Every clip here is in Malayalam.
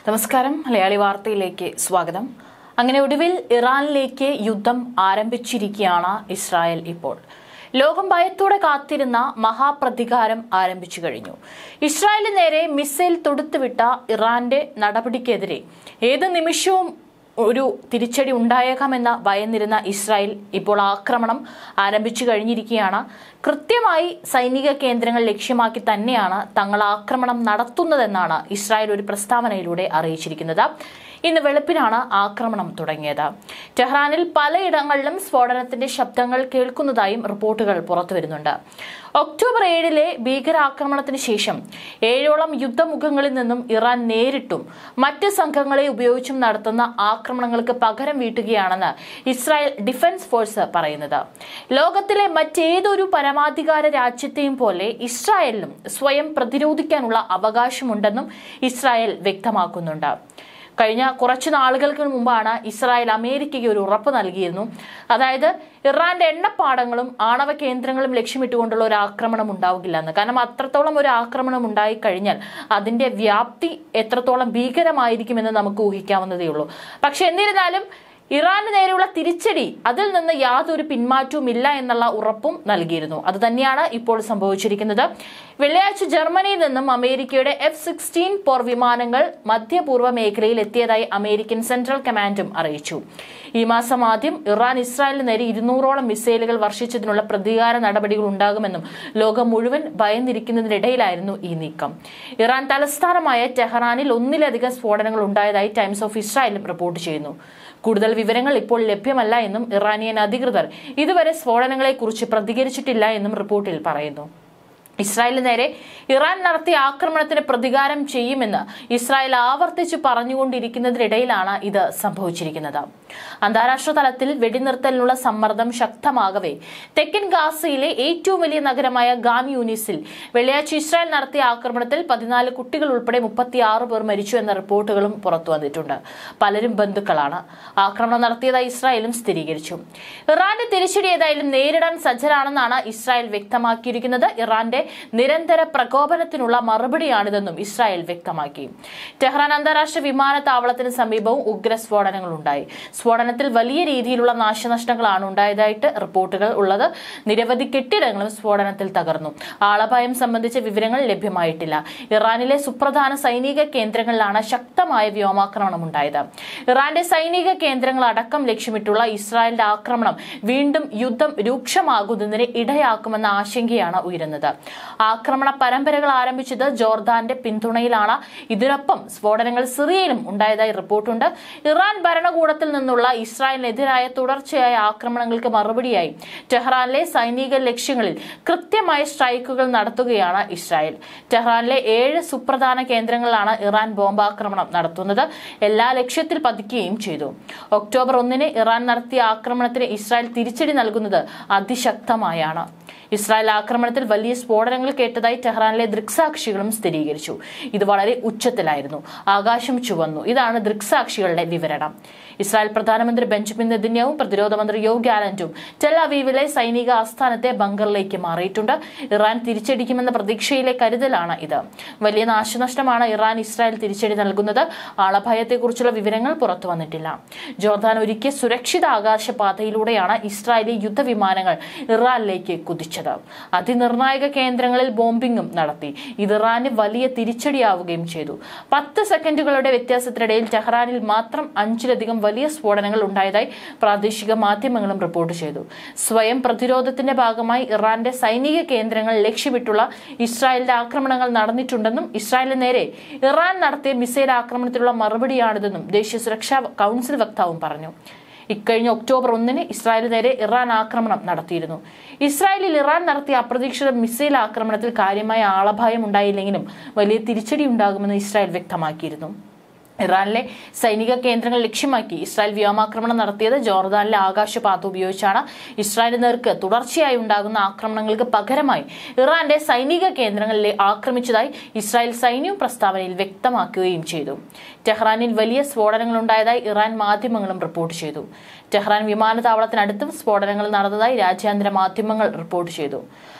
നമസ്കാരം മലയാളി വാർത്തയിലേക്ക് സ്വാഗതം അങ്ങനെ ഒടുവിൽ ഇറാനിലേക്ക് യുദ്ധം ആരംഭിച്ചിരിക്കുകയാണ് ഇസ്രായേൽ ഇപ്പോൾ ലോകം ഭയത്തോടെ കാത്തിരുന്ന മഹാപ്രതികാരം ആരംഭിച്ചു കഴിഞ്ഞു ഇസ്രായേലിന് നേരെ മിസൈൽ തൊടുത്തുവിട്ട ഇറാന്റെ നടപടിക്കെതിരെ ഏത് നിമിഷവും ഒരു തിരിച്ചടി ഉണ്ടായേക്കാമെന്ന ഭയന്നിരുന്ന ഇസ്രായേൽ ഇപ്പോൾ ആക്രമണം ആരംഭിച്ചു കഴിഞ്ഞിരിക്കുകയാണ് കൃത്യമായി സൈനിക കേന്ദ്രങ്ങൾ ലക്ഷ്യമാക്കി തന്നെയാണ് തങ്ങൾ ആക്രമണം നടത്തുന്നതെന്നാണ് ഇസ്രായേൽ ഒരു പ്രസ്താവനയിലൂടെ അറിയിച്ചിരിക്കുന്നത് ഇന്ന് വെളുപ്പിനാണ് ആക്രമണം തുടങ്ങിയത് ടെഹ്റാനിൽ പലയിടങ്ങളിലും സ്ഫോടനത്തിന്റെ ശബ്ദങ്ങൾ കേൾക്കുന്നതായും റിപ്പോർട്ടുകൾ പുറത്തുവരുന്നുണ്ട് ഒക്ടോബർ ഏഴിലെ ഭീകരാക്രമണത്തിന് ശേഷം ഏഴോളം യുദ്ധമുഖങ്ങളിൽ നിന്നും ഇറാൻ നേരിട്ടും മറ്റ് സംഘങ്ങളെ ഉപയോഗിച്ചും നടത്തുന്ന ആക്രമണങ്ങൾക്ക് പകരം വീട്ടുകയാണെന്ന് ഇസ്രായേൽ ഡിഫൻസ് ഫോഴ്സ് പറയുന്നത് ലോകത്തിലെ മറ്റേതൊരു പരമാധികാര രാജ്യത്തെയും പോലെ ഇസ്രായേലിനും സ്വയം പ്രതിരോധിക്കാനുള്ള അവകാശമുണ്ടെന്നും ഇസ്രായേൽ വ്യക്തമാക്കുന്നുണ്ട് കഴിഞ്ഞ കുറച്ചു നാളുകൾക്ക് മുമ്പാണ് ഇസ്രായേൽ അമേരിക്കയ്ക്ക് ഒരു ഉറപ്പ് നൽകിയിരുന്നു അതായത് ഇറാന്റെ എണ്ണപ്പാടങ്ങളും ആണവ കേന്ദ്രങ്ങളും ലക്ഷ്യമിട്ടുകൊണ്ടുള്ള ഒരു ആക്രമണം ഉണ്ടാവുകയില്ല എന്ന് കാരണം അത്രത്തോളം ഒരു ആക്രമണം ഉണ്ടായി കഴിഞ്ഞാൽ അതിന്റെ വ്യാപ്തി എത്രത്തോളം ഭീകരമായിരിക്കുമെന്ന് നമുക്ക് ഊഹിക്കാവുന്നതേ ഉള്ളൂ പക്ഷെ എന്നിരുന്നാലും ഇറാന് നേരെയുള്ള തിരിച്ചടി അതിൽ നിന്ന് യാതൊരു പിന്മാറ്റവും ഇല്ല എന്നുള്ള ഉറപ്പും നൽകിയിരുന്നു അത് തന്നെയാണ് ഇപ്പോൾ സംഭവിച്ചിരിക്കുന്നത് വെള്ളിയാഴ്ച ജർമ്മനിയിൽ നിന്നും അമേരിക്കയുടെ എഫ് സിക്സ്റ്റീൻ പോർ വിമാനങ്ങൾ മധ്യപൂർവ്വ മേഖലയിൽ എത്തിയതായി അമേരിക്കൻ സെൻട്രൽ കമാൻഡും അറിയിച്ചു ഈ മാസം ആദ്യം ഇറാൻ ഇസ്രായേലിന് നേരെ ഇരുന്നൂറോളം മിസൈലുകൾ വർഷിച്ചതിനുള്ള പ്രതികാര നടപടികൾ ഉണ്ടാകുമെന്നും ലോകം മുഴുവൻ ഭയന്നിരിക്കുന്നതിനിടയിലായിരുന്നു ഈ നീക്കം ഇറാൻ തലസ്ഥാനമായ ടെഹ്റാനിൽ ഒന്നിലധികം സ്ഫോടനങ്ങൾ ഉണ്ടായതായി ടൈംസ് ഓഫ് ഇസ്രായേലും റിപ്പോർട്ട് ചെയ്യുന്നു കൂടുതൽ വിവരങ്ങൾ ഇപ്പോൾ ലഭ്യമല്ല എന്നും ഇറാനിയൻ അധികൃതർ ഇതുവരെ സ്ഫോടനങ്ങളെക്കുറിച്ച് പ്രതികരിച്ചിട്ടില്ല എന്നും റിപ്പോർട്ടിൽ പറയുന്നു ഇസ്രായേലിന് നേരെ ഇറാൻ നടത്തിയ ആക്രമണത്തിന് പ്രതികാരം ചെയ്യുമെന്ന് ഇസ്രായേൽ ആവർത്തിച്ച് പറഞ്ഞുകൊണ്ടിരിക്കുന്നതിനിടയിലാണ് ഇത് സംഭവിച്ചിരിക്കുന്നത് അന്താരാഷ്ട്ര തലത്തിൽ വെടിനിർത്തലിനുള്ള സമ്മർദ്ദം ശക്തമാകവേ തെക്കൻ ഗാസയിലെ ഏറ്റവും വലിയ നഗരമായ ഗാം യൂനിസിൽ വെള്ളിയാഴ്ച ഇസ്രായേൽ നടത്തിയ ആക്രമണത്തിൽ പതിനാല് കുട്ടികൾ ഉൾപ്പെടെ മുപ്പത്തിയാറ് പേർ മരിച്ചു എന്ന റിപ്പോർട്ടുകളും പുറത്തു വന്നിട്ടുണ്ട് പലരും ബന്ധുക്കളാണ് ആക്രമണം നടത്തിയതായി ഇസ്രായേലും സ്ഥിരീകരിച്ചു ഇറാന്റെ തിരിച്ചടി ഏതായാലും നേരിടാൻ സജ്ജരാണെന്നാണ് ഇസ്രായേൽ വ്യക്തമാക്കിയിരിക്കുന്നത് ഇറാന്റെ നിരന്തര പ്രകോപനത്തിനുള്ള മറുപടിയാണിതെന്നും ഇസ്രായേൽ വ്യക്തമാക്കി ടെഹ്റാൻ അന്താരാഷ്ട്ര വിമാനത്താവളത്തിന് സമീപവും ഉഗ്രസ്ഫോടനങ്ങൾ ഉണ്ടായി സ്ഫോടനത്തിൽ വലിയ രീതിയിലുള്ള നാശനഷ്ടങ്ങളാണ് ഉണ്ടായതായിട്ട് റിപ്പോർട്ടുകൾ ഉള്ളത് നിരവധി കെട്ടിടങ്ങളും സ്ഫോടനത്തിൽ തകർന്നു ആളപായം സംബന്ധിച്ച വിവരങ്ങൾ ലഭ്യമായിട്ടില്ല ഇറാനിലെ സുപ്രധാന സൈനിക കേന്ദ്രങ്ങളിലാണ് ശക്തമായ വ്യോമാക്രമണം ഉണ്ടായത് ഇറാന്റെ സൈനിക കേന്ദ്രങ്ങൾ അടക്കം ലക്ഷ്യമിട്ടുള്ള ഇസ്രായേലിന്റെ ആക്രമണം വീണ്ടും യുദ്ധം രൂക്ഷമാകുന്നതിന് ഇടയാക്കുമെന്ന ആശങ്കയാണ് ഉയരുന്നത് ആക്രമണ പരമ്പരകൾ ആരംഭിച്ചത് ജോർദാന്റെ പിന്തുണയിലാണ് ഇതിനൊപ്പം സ്ഫോടനങ്ങൾ സിറിയയിലും ഉണ്ടായതായി റിപ്പോർട്ടുണ്ട് ഇറാൻ ഭരണകൂടത്തിൽ നിന്നുള്ള ഇസ്രായേലിനെതിരായ തുടർച്ചയായ ആക്രമണങ്ങൾക്ക് മറുപടിയായി ടെഹ്റാനിലെ സൈനിക ലക്ഷ്യങ്ങളിൽ കൃത്യമായ സ്ട്രൈക്കുകൾ നടത്തുകയാണ് ഇസ്രായേൽ ടെഹ്റാനിലെ ഏഴ് സുപ്രധാന കേന്ദ്രങ്ങളിലാണ് ഇറാൻ ബോംബാക്രമണം നടത്തുന്നത് എല്ലാ ലക്ഷ്യത്തിൽ പതിക്കുകയും ചെയ്തു ഒക്ടോബർ ഒന്നിന് ഇറാൻ നടത്തിയ ആക്രമണത്തിന് ഇസ്രായേൽ തിരിച്ചടി നൽകുന്നത് അതിശക്തമായാണ് ഇസ്രായേൽ ആക്രമണത്തിൽ വലിയ സ്ഫോടനങ്ങൾ കേട്ടതായി ടെഹ്റാനിലെ ദൃക്സാക്ഷികളും സ്ഥിരീകരിച്ചു ഇത് വളരെ ഉച്ചത്തിലായിരുന്നു ആകാശം ചുവന്നു ഇതാണ് ദൃക്സാക്ഷികളുടെ വിവരണം ഇസ്രായേൽ പ്രധാനമന്ത്രി ബെഞ്ചമിൻ നെതിന്യാവും പ്രതിരോധ മന്ത്രി യോ ഗാലന്റും ടെൽ അവീവിലെ സൈനിക ആസ്ഥാനത്തെ ബങ്കറിലേക്ക് മാറിയിട്ടുണ്ട് ഇറാൻ തിരിച്ചടിക്കുമെന്ന പ്രതീക്ഷയിലെ കരുതലാണ് ഇത് വലിയ നാശനഷ്ടമാണ് ഇറാൻ ഇസ്രായേൽ തിരിച്ചടി നൽകുന്നത് ആളഭയത്തെക്കുറിച്ചുള്ള വിവരങ്ങൾ പുറത്തു വന്നിട്ടില്ല ജോർദാൻ ഒരുക്കിയ സുരക്ഷിത ആകാശപാതയിലൂടെയാണ് ഇസ്രായേലി യുദ്ധവിമാനങ്ങൾ ഇറാനിലേക്ക് കുതിച്ചത് അതിനിർണായക കേന്ദ്രങ്ങളിൽ ബോംബിംഗും നടത്തി ഇത് ഇറാന് വലിയ തിരിച്ചടിയാവുകയും ചെയ്തു പത്ത് സെക്കൻഡുകളുടെ വ്യത്യാസത്തിനിടയിൽ ടെഹ്റാനിൽ മാത്രം അഞ്ചിലധികം വലിയ സ്ഫോടനങ്ങൾ ഉണ്ടായതായി പ്രാദേശിക മാധ്യമങ്ങളും റിപ്പോർട്ട് ചെയ്തു സ്വയം പ്രതിരോധത്തിന്റെ ഭാഗമായി ഇറാന്റെ സൈനിക കേന്ദ്രങ്ങൾ ലക്ഷ്യമിട്ടുള്ള ഇസ്രായേലിന്റെ ആക്രമണങ്ങൾ നടന്നിട്ടുണ്ടെന്നും ഇസ്രായേലിന് നേരെ ഇറാൻ നടത്തിയ മിസൈൽ ആക്രമണത്തിലുള്ള മറുപടിയാണിതെന്നും ദേശീയ സുരക്ഷാ കൗൺസിൽ വക്താവും പറഞ്ഞു ഇക്കഴിഞ്ഞ ഒക്ടോബർ ഒന്നിന് ഇസ്രായേലിന് നേരെ ഇറാൻ ആക്രമണം നടത്തിയിരുന്നു ഇസ്രായേലിൽ ഇറാൻ നടത്തിയ അപ്രതീക്ഷിത മിസൈൽ ആക്രമണത്തിൽ കാര്യമായ ആളപായം ഉണ്ടായില്ലെങ്കിലും വലിയ തിരിച്ചടി ഉണ്ടാകുമെന്ന് ഇസ്രായേൽ വ്യക്തമാക്കിയിരുന്നു ഇറാനിലെ സൈനിക കേന്ദ്രങ്ങൾ ലക്ഷ്യമാക്കി ഇസ്രായേൽ വ്യോമാക്രമണം നടത്തിയത് ജോർദാനിലെ ആകാശപാത ഉപയോഗിച്ചാണ് ഇസ്രായേലിന് നേർക്ക് തുടർച്ചയായി ഉണ്ടാകുന്ന ആക്രമണങ്ങൾക്ക് പകരമായി ഇറാന്റെ സൈനിക കേന്ദ്രങ്ങളിലെ ആക്രമിച്ചതായി ഇസ്രായേൽ സൈന്യവും പ്രസ്താവനയിൽ വ്യക്തമാക്കുകയും ചെയ്തു ടെഹ്റാനിൽ വലിയ സ്ഫോടനങ്ങൾ ഉണ്ടായതായി ഇറാൻ മാധ്യമങ്ങളും റിപ്പോർട്ട് ചെയ്തു ടെഹ്റാൻ വിമാനത്താവളത്തിനടുത്തും സ്ഫോടനങ്ങൾ നടന്നതായി രാജ്യാന്തര മാധ്യമങ്ങൾ റിപ്പോർട്ട് ചെയ്തു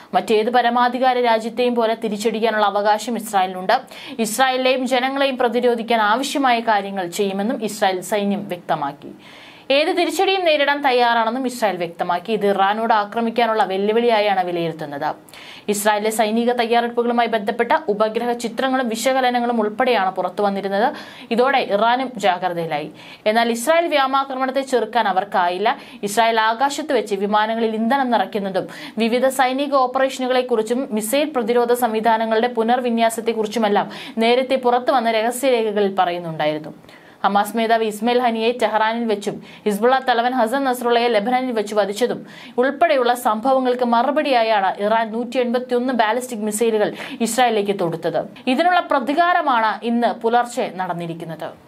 മറ്റേത് പരമാധികാര രാജ്യത്തെയും പോലെ തിരിച്ചടിക്കാനുള്ള അവകാശം ഇസ്രായേലിനുണ്ട് ഇസ്രായേലിലെയും ജനങ്ങളെയും പ്രതിരോധിക്കാൻ ആവശ്യമായ കാര്യങ്ങൾ ചെയ്യുമെന്നും ഇസ്രായേൽ സൈന്യം വ്യക്തമാക്കി ഏത് തിരിച്ചടിയും നേരിടാൻ തയ്യാറാണെന്നും ഇസ്രായേൽ വ്യക്തമാക്കി ഇത് ഇറാനോട് ആക്രമിക്കാനുള്ള വെല്ലുവിളിയായാണ് വിലയിരുത്തുന്നത് ഇസ്രായേലിലെ സൈനിക തയ്യാറെടുപ്പുകളുമായി ബന്ധപ്പെട്ട ഉപഗ്രഹ ചിത്രങ്ങളും വിശകലനങ്ങളും ഉൾപ്പെടെയാണ് പുറത്തു വന്നിരുന്നത് ഇതോടെ ഇറാനും ജാഗ്രതയിലായി എന്നാൽ ഇസ്രായേൽ വ്യോമാക്രമണത്തെ ചെറുക്കാൻ അവർക്കായില്ല ഇസ്രായേൽ ആകാശത്ത് വെച്ച് വിമാനങ്ങളിൽ ഇന്ധനം നിറയ്ക്കുന്നതും വിവിധ സൈനിക ഓപ്പറേഷനുകളെക്കുറിച്ചും മിസൈൽ പ്രതിരോധ സംവിധാനങ്ങളുടെ പുനർവിന്യാസത്തെക്കുറിച്ചുമെല്ലാം നേരത്തെ പുറത്തു വന്ന രഹസ്യരേഖകളിൽ പറയുന്നുണ്ടായിരുന്നു ഹമാസ് മേധാവി ഇസ്മയിൽ ഹനിയെ ടെഹ്റാനിൽ വെച്ചും ഹിസ്ബുള്ള തലവൻ ഹസൻ നസ്രുള്ളയെ ലെബനാനിൽ വെച്ച് വധിച്ചതും ഉൾപ്പെടെയുള്ള സംഭവങ്ങൾക്ക് മറുപടിയായാണ് ഇറാൻ നൂറ്റി എൺപത്തിയൊന്ന് ബാലിസ്റ്റിക് മിസൈലുകൾ ഇസ്രായേലിലേക്ക് തൊടുത്തത് ഇതിനുള്ള പ്രതികാരമാണ് ഇന്ന് പുലർച്ചെ നടന്നിരിക്കുന്നത്